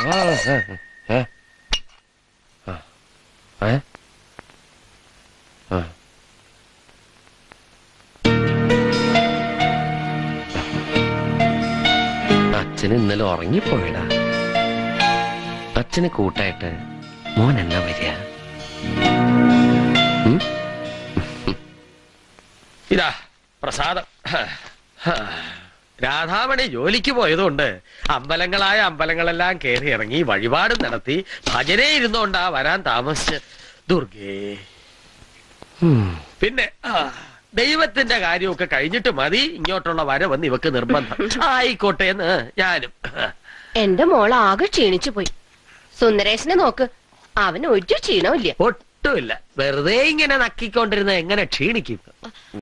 ഏ? ആ. ഏ? ആ. അച്ഛൻ ഇന്നലെ ഉറങ്ങിപ്പോയടാ അച്ഛന് കൂട്ടായിട്ട് മോൻ എന്നാ വരിക ഉം? ഇതാ പ്രസാദം രാധാമണി ജോലിക്ക് പോയതുകൊണ്ട് അമ്പലങ്ങളായ അമ്പലങ്ങളെല്ലാം കയറി ഇറങ്ങി വഴിപാട് നടത്തി ഭജനെ ഇരുന്നോണ്ടാ വരാൻ താമസിച്ച് ദുർഗേ ഉം. പിന്നെ ആ, ദൈവത്തിന്റെ കാര്യമൊക്കെ കഴിഞ്ഞിട്ട് മതി ഇങ്ങോട്ടുള്ള വരവെന്ന് ഇവക്ക് നിർബന്ധം ആയിക്കോട്ടെ എന്ന് ഞാനും എന്റെ മോൾ ആകെ ക്ഷീണിച്ചു പോയി സുന്ദരേശനെ നോക്ക് അവന് ഒരു ക്ഷീണമില്ല ഒട്ടുമില്ല വെറുതെ ഇങ്ങനെ നക്കിക്കൊണ്ടിരുന്ന എങ്ങനെ ക്ഷീണിക്കും